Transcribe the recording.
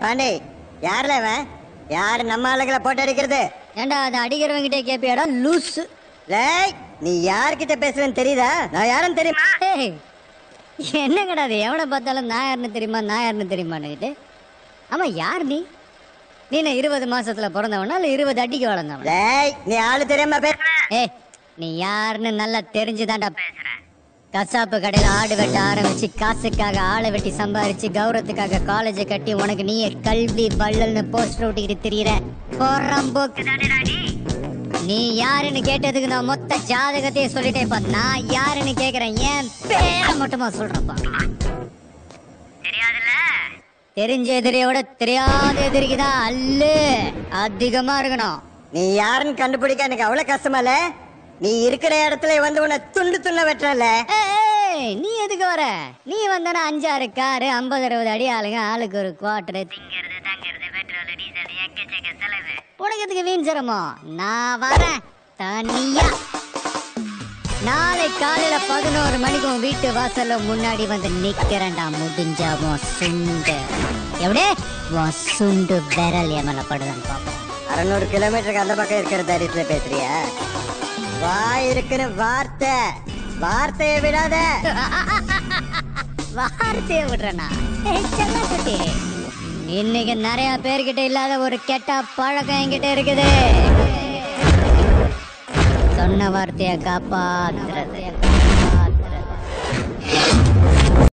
பாண்டி யாருல இவன் யாரு நம்ம ஆளுகளை போட்டு அடிக்கிறது ஏண்டா அதை அடிக்கிறவங்கிட்டே கேப்பியாடா லூஸ் லேய் நீ யார்கிட்ட பேசுறேன்னு தெரியுதா நான் யாருன்னு தெரியுமா என்னங்கடா அது எவனை பார்த்தாலும் நான் யாருன்னு தெரியுமா நான் யாருன்னு தெரியுமான்னுக்கிட்டு ஆமா யார் நீ நீ என்ன இருபது மாசத்துல பிறந்தவனா இல்ல இருபது அடிக்கு வளர்ந்தவனா லேய் நீ ஆளு தெரியாம பேசுற ஏய் நீ யாருன்னு நல்லா தெரிஞ்சுதான்டா பேசுற கசாப்பு கடையில ஆடு வெட்ட ஆரம்பிச்சு காசுக்காக ஆளை வெட்டி சம்பாரிச்சு கௌரவத்துக்காக காலேஜ கட்டி உனக்கு நீயே கல்வி வள்ளல்னு போஸ்டர் ஒட்டிக்கிட்டு திரியற போக்கு நீ யாருன்னு கேட்டதுக்கு நான் மொத்த ஜாதகத்தையே சொல்லிட்டேன் இப்ப நான் யாருன்னு கேக்குறேன் ஏன் பேரை மட்டுமா சொல்றப்பா தெரிஞ்ச எதிரியோட தெரியாத எதிரிக்கு தான் அல்லு அதிகமா இருக்கணும் நீ யாருன்னு கண்டுபிடிக்க எனக்கு அவ்வளவு கஷ்டமா இல்ல நீ இருக்கிற இடத்துல வந்து உன்னை துண்டு துண்ண வெட்டுறல ஏய், நீ எதுக்கு வர நீ வந்தானா அஞ்சாறு காரு ஐம்பது அறுபது அடி ஆளுங்க ஆளுக்கு ஒரு குவார்டர் திங்கிறது தங்கிறது பெட்ரோல் டீசல் எக்கச்சக்க செலவு உனக்கு எதுக்கு வீண் சிரமம் நான் வரேன் தனியா நாளை காலையில பதினோரு மணிக்கு உன் வீட்டு வாசல்ல முன்னாடி வந்து நிக்கிறேன்டா முடிஞ்சா உன் சுண்டு எப்படி உன் சுண்டு விரல் என் மேல படுதான்னு பாப்போம் அறுநூறு கிலோமீட்டருக்கு அந்த பக்கம் இருக்கிற தைரியத்துல பேசுறியா வாய் இருக்குன்னு வார்த்தை வார்த்தையை விடாத வார்த்தையை விடுறேனா ஏய், செல்லக்குட்டி. இன்னைக்கு நிறைய பேர்கிட்ட இல்லாத ஒரு கெட்ட பழக்கம் என்கிட்ட இருக்குது சொன்ன வார்த்தையை காப்பாத்துறது